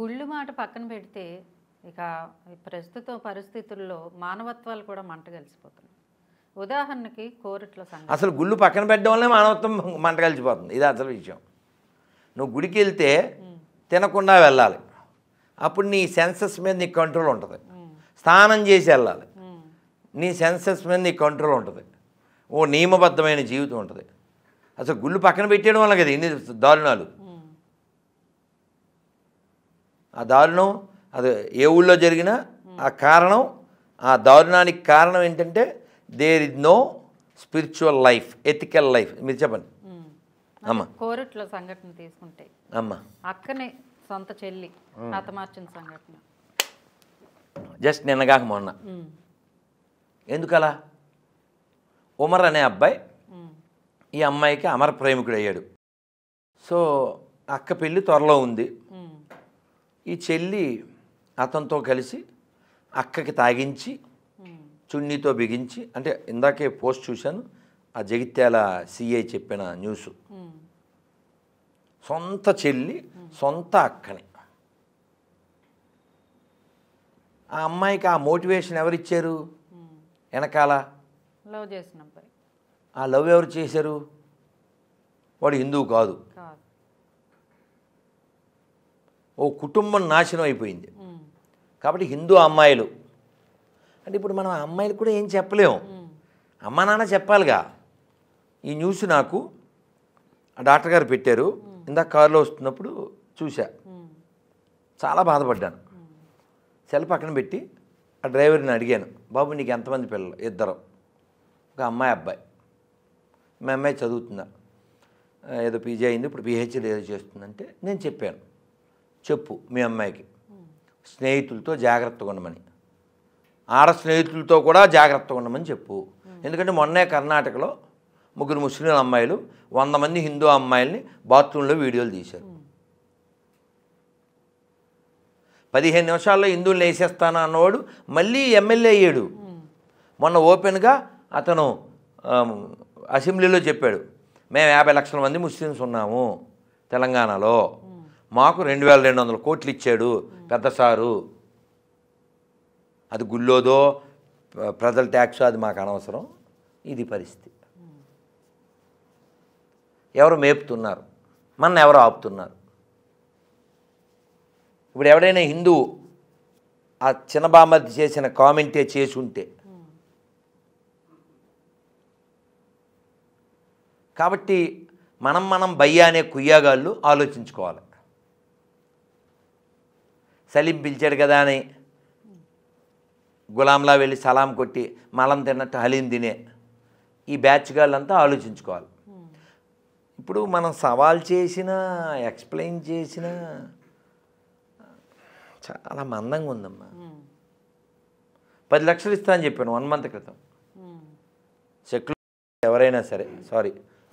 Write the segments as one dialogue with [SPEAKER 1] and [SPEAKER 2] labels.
[SPEAKER 1] గుళ్ళు మాట పక్కన పెడితే ఇక ఈ ప్రస్తుత పరిస్థితుల్లో మానవత్వాలు కూడా మంట కలిసిపోతున్నాయి ఉదాహరణకి కోరిట్ల సంఘటన
[SPEAKER 2] అసలు గుళ్ళు పక్కన పెట్టడం వల్లే మానవత్వం మంట కలిసిపోతుంది ఇది అసలు విషయం నువ్వు గుడికి వెళ్తే తినకుండా వెళ్ళాలి అప్పుడు నీ సెన్సెస్ మీద నీకు కంట్రోల్ ఉంటుంది స్నానం చేసి వెళ్ళాలి
[SPEAKER 1] ఉమ్,
[SPEAKER 2] నీ సెన్సెస్ మీద నీకు కంట్రోల్ ఉంటుంది ఓ నియమబద్ధమైన జీవితం ఉంటుంది అసలు గుళ్ళు పక్కన పెట్టేయడం వల్ల కదా ఇన్ని దారుణాలు
[SPEAKER 1] ఉమ్,
[SPEAKER 2] ఆ దారుణం అది ఏ ఊళ్ళో జరిగినా ఆ కారణం ఆ దారుణానికి కారణం ఏంటంటే there is no spiritual life ethical life మీరు చెప్పండి
[SPEAKER 1] ఉమ్.
[SPEAKER 2] అమ్మ
[SPEAKER 1] కోరిట్ల సంఘటన తీసుకుంటే
[SPEAKER 2] అమ్మ
[SPEAKER 1] అక్కనే సొంత చెల్లి హతమార్చిన సంఘటన
[SPEAKER 2] జస్ట్ నిన్నగాక మొన్న
[SPEAKER 1] ఉమ్,
[SPEAKER 2] ఎందుకలా ఉమర్ అనే అబ్బాయి
[SPEAKER 1] ఉమ్,
[SPEAKER 2] ఈ అమ్మాయికి అమర ప్రేమికుడు అయ్యాడు సో అక్క పెళ్ళి త్వరలో ఉంది
[SPEAKER 1] ఉమ్,
[SPEAKER 2] ఈ చెల్లి అతనితో కలిసి అక్కకి తాగించి
[SPEAKER 1] ఉమ్,
[SPEAKER 2] చున్నీతో బిగించి అంటే ఇందాకే పోస్ట్ చూశాను ఆ జగిత్యాల సిఐ చెప్పిన న్యూస్
[SPEAKER 1] ఉమ్,
[SPEAKER 2] సొంత చెల్లి సొంత అక్కని ఆ అమ్మాయికి ఆ మోటివేషన్ ఎవరిచ్చారు
[SPEAKER 1] ఉమ్.
[SPEAKER 2] వెనకాల
[SPEAKER 1] లవ్ చేసిన అబ్బాయి
[SPEAKER 2] ఆ లవ్ ఎవరు చేశారు వాడు హిందువు కాదు
[SPEAKER 1] కాదు
[SPEAKER 2] ఓ కుటుంబం నాశనం అయిపోయింది
[SPEAKER 1] ఉమ్,
[SPEAKER 2] కాబట్టి హిందూ అమ్మాయిలు అంటే ఇప్పుడు మనం ఆ అమ్మాయిలు కూడా ఏం చెప్పలేము
[SPEAKER 1] ఉమ్,
[SPEAKER 2] అమ్మా నాన్న చెప్పాలిగా ఈ న్యూస్ నాకు ఆ డాక్టర్ గారు పెట్టారు ఇందాక కారులో వస్తున్నప్పుడు చూసా
[SPEAKER 1] ఉమ్,
[SPEAKER 2] చాలా బాధపడ్డాను
[SPEAKER 1] ఉమ్,
[SPEAKER 2] సెల్ పక్కన పెట్టి ఆ డ్రైవర్ని అడిగాను బాబు నీకు ఎంతమంది పిల్లలు ఇద్దరు ఒక అమ్మాయి అబ్బాయి మీ అమ్మాయి చదువుతుందా ఆ, ఏదో పీజీ అయింది ఇప్పుడు పిహెచ్డీ ఏదో చేస్తుందంటే నేను చెప్పాను చెప్పు మీ అమ్మాయికి స్నేహితులతో జాగ్రత్తగా ఉండమని ఆడ స్నేహితులతో కూడా జాగ్రత్తగా ఉండమని చెప్పు ఎందుకంటే మొన్నే కర్ణాటకలో ముగ్గురు ముస్లిం అమ్మాయిలు వంద మంది హిందూ అమ్మాయిల్ని బాత్రూంలో వీడియోలు తీశారు పదిహేను నిమిషాల్లో హిందువులు వేసేస్తాను అన్నవాడు మళ్ళీ ఎమ్మెల్యే అయ్యాడు మొన్న ఓపెన్గా అతను ఆమ్, అసెంబ్లీలో చెప్పాడు మేము యాభై లక్షల మంది ముస్లిమ్స్ ఉన్నాము తెలంగాణలో మాకు రెండు వేల రెండు వందల కోట్లు ఇచ్చాడు పెద్ద సారు అది గుళ్ళోదో ప్ర- ప్రజల ట్యాక్స్ అది మాకు అనవసరం ఇది పరిస్థితి ఎవరు మేపుతున్నారు మన ఎవరు ఆపుతున్నారు ఇప్పుడు ఎవడైనా హిందువు ఆ చిన్నబామర్ది చేసిన కామెంటే చేసి ఉంటే కాబట్టి మనం మనం బయ్య అనే కుయ్యాగాళ్ళు ఆలోచించుకోవాలి సలీం పిలిచాడు కదా అని గులాంలా వెళ్ళి సలాం కొట్టి మలం తిన్నట్టు హలీం తినే ఈ బ్యాచ్ గాళ్ళంతా ఆలోచించుకోవాలి ఇప్పుడు మనం సవాల్ చేసినా ఎక్స్ప్లెయిన్ చేసినా చాలా మందంగా ఉందమ్మా
[SPEAKER 1] ఉమ్,
[SPEAKER 2] పది లక్షలు ఇస్తా అని చెప్పాను వన్ మంత్ క్రితం
[SPEAKER 1] ఉమ్,
[SPEAKER 2] సెక్యులర్ ఎవరైనా సరే సారీ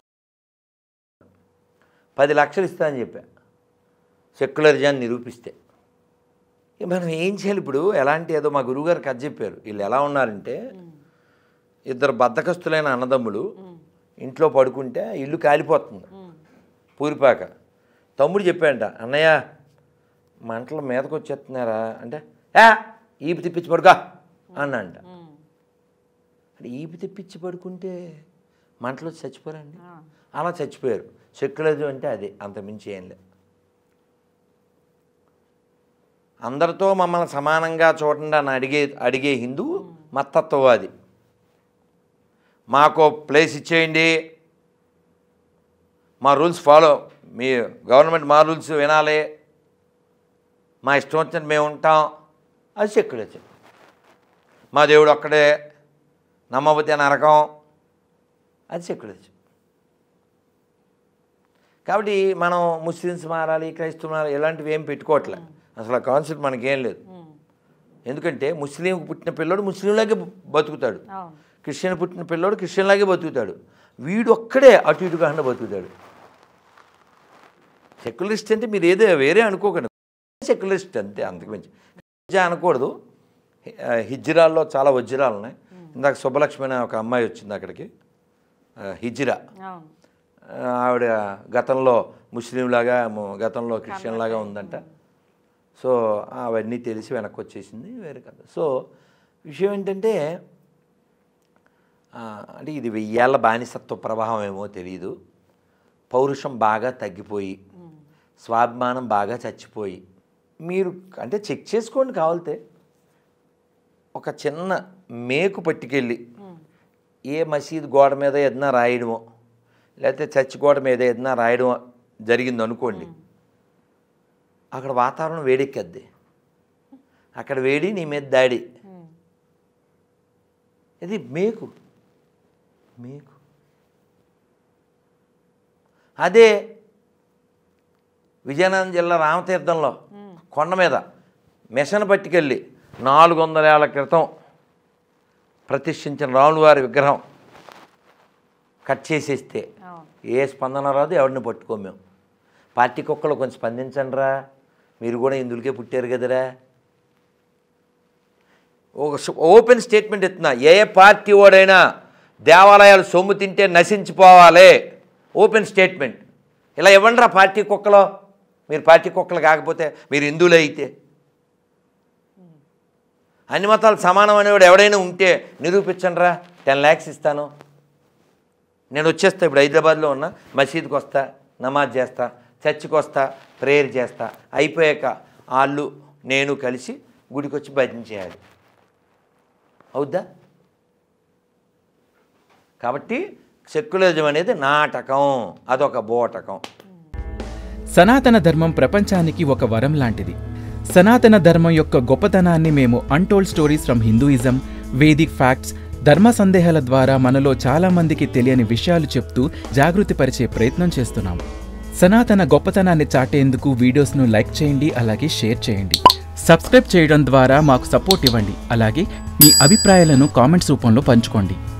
[SPEAKER 2] పది లక్షలు ఇస్తా అని చెప్పా సెక్యులరిజాన్ని నిరూపిస్తే ఇక మనం ఏం చేయాలి ఇప్పుడు ఎలాంటి ఏదో మా గురువుగారు కథ చెప్పారు వీళ్ళు ఎలా ఉన్నారంటే ఇద్దరు బద్దకస్తులైన అన్నదమ్ములు ఇంట్లో పడుకుంటే ఇల్లు కాలిపోతుంది
[SPEAKER 1] ఉమ్,
[SPEAKER 2] పూరిపాక తమ్ముడు చెప్పాడంట అన్నయ్య మంటలు మీదకి వచ్చేస్తున్నారా అంటే ఏ ఈపు తిప్పించి పడుకో అన్నంట
[SPEAKER 1] ఉమ్,
[SPEAKER 2] అంటే ఈపు తెప్పించి పడుకుంటే మంటలు వచ్చి చచ్చిపోరండి
[SPEAKER 1] ఆ,
[SPEAKER 2] అలా చచ్చిపోయారు సెక్యులరిజం అంటే అదే అంతమించి ఏం లేదు అందరితో మమ్మల్ని సమానంగా చూడండి అని అడిగే అడిగే హిందువు మత్తత్వవాది మాకు ప్లేస్ ఇచ్చేయండి మా రూల్స్ ఫాలో మీ గవర్నమెంట్ మా రూల్స్ వినాలి మా ఇష్టం వచ్చినట్టు మేము ఉంటాం అది సెక్యులరిజం మా దేవుడు ఒక్కడే నమ్మబోతే నరకం అది సెక్యులరిజం కాబట్టి మనం ముస్లిమ్స్ మారాలి క్రైస్తవులు మారాలి ఇలాంటివి ఏం పెట్టుకోవట్లే అసలు ఆ కాన్సెప్ట్ మనకేం లేదు
[SPEAKER 1] ఉమ్,
[SPEAKER 2] ఎందుకంటే ముస్లింకి పుట్టిన పిల్లోడు ముస్లింలాగే బతుకుతాడు
[SPEAKER 1] అవును
[SPEAKER 2] క్రిస్టియన్ పుట్టిన పిల్లోడు క్రిస్టియన్లాగే బతుకుతాడు వీడు ఒక్కడే అటు ఇటు కాకుండా బతుకుతాడు సెక్యులరిస్ట్ అంటే మీరు ఏదో వేరే అనుకోకండి సెక్యులరిస్ట్ అంతే అంతకు మించి హిజ్రా అనకూడదు హి- ఆ, హిజ్రాల్లో చాలా వజ్రాలు ఉన్నాయి ఇందాక సుబ్బలక్ష్మి అనే ఒక అమ్మాయి వచ్చింది అక్కడికి ఆ, హిజ్రా
[SPEAKER 1] అవును
[SPEAKER 2] ఆ, ఆవిడ గతంలో ముస్లింలాగా ము- గతంలో క్రిస్టియన్ లాగా ఉందంట సో అవన్నీ తెలిసి వెనక్కి వచ్చేసింది వేరే కథ సో విషయం ఏంటంటే ఆ, అంటే ఇది వెయ్యేళ్ళ బానిసత్వ ప్రవాహం ఏమో తెలియదు పౌరుషం బాగా తగ్గిపోయి స్వాభిమానం బాగా చచ్చిపోయి మీరు అంటే చెక్ చేసుకోండి కావాలితే ఒక చిన్న మేకు పట్టుకెళ్ళి ఏ మసీద్ గోడ మీద ఏదైనా రాయడమో లేకపోతే చర్చి గోడ మీద ఏదైనా రాయడం జరిగింది అనుకోండి అక్కడ వాతావరణం వేడెక్కద్ది అక్కడ వేడి నీ మీద దాడి ఇది మేకు మేకు అదే విజయనగరం జిల్లా రామతీర్థంలో కొండ మీద మిషన్ పట్టుకెళ్ళి నాలుగు వందల ఏళ్ల క్రితం ప్రతిష్ఠించిన రాములవారి విగ్రహం కట్ చేసేస్తే
[SPEAKER 1] అవును
[SPEAKER 2] ఏ స్పందన రాదు ఎవరిని పట్టుకోం మేము పార్టీ కుక్కలు కొంచెం స్పందించండి రా మీరు కూడా ఇందులకే పుట్టారు కదరా ఒక స్- ఓపెన్ స్టేట్మెంట్ ఇస్తున్నా ఏ పార్టీ వాడైనా దేవాలయాలు సొమ్ము తింటే నశించిపోవాలి ఓపెన్ స్టేట్మెంట్ ఇలా ఇవ్వండి రా పార్టీ కుక్కలో మీరు పార్టీ కుక్కలు కాకపోతే మీరు హిందువులే అయితే అన్ని మతాలు సమానం అనేవాడు ఎవడైనా ఉంటే నిరూపించండి రా టెన్ ల్యాక్స్ ఇస్తాను నేను వచ్చేస్తా ఇప్పుడు హైదరాబాద్లో ఉన్నా మసీద్కి వస్తా నమాజ్ చేస్తా చర్చికి వస్తా ప్రేయర్ చేస్తా అయిపోయాక వాళ్ళు నేను కలిసి గుడికి వచ్చి భజన చేయాలి అవుద్దా కాబట్టి సెక్యులరిజం అనేది నాటకం అదొక బోటకం
[SPEAKER 3] సనాతన ధర్మం ప్రపంచానికి ఒక వరం లాంటిది సనాతన ధర్మం యొక్క గొప్పతనాన్ని మేము untold stories from Hinduism Vedic facts ధర్మ సందేహాల ద్వారా మనలో చాలా మందికి తెలియని విషయాలు చెప్తూ జాగృతి పరిచే ప్రయత్నం చేస్తున్నాం సనాతన గొప్పతనాన్ని చాటేందుకు వీడియోస్ను లైక్ చేయండి అలాగే షేర్ చేయండి సబ్స్క్రైబ్ చేయడం ద్వారా మాకు సపోర్ట్ ఇవ్వండి అలాగే మీ అభిప్రాయాలను కామెంట్స్ రూపంలో పంచుకోండి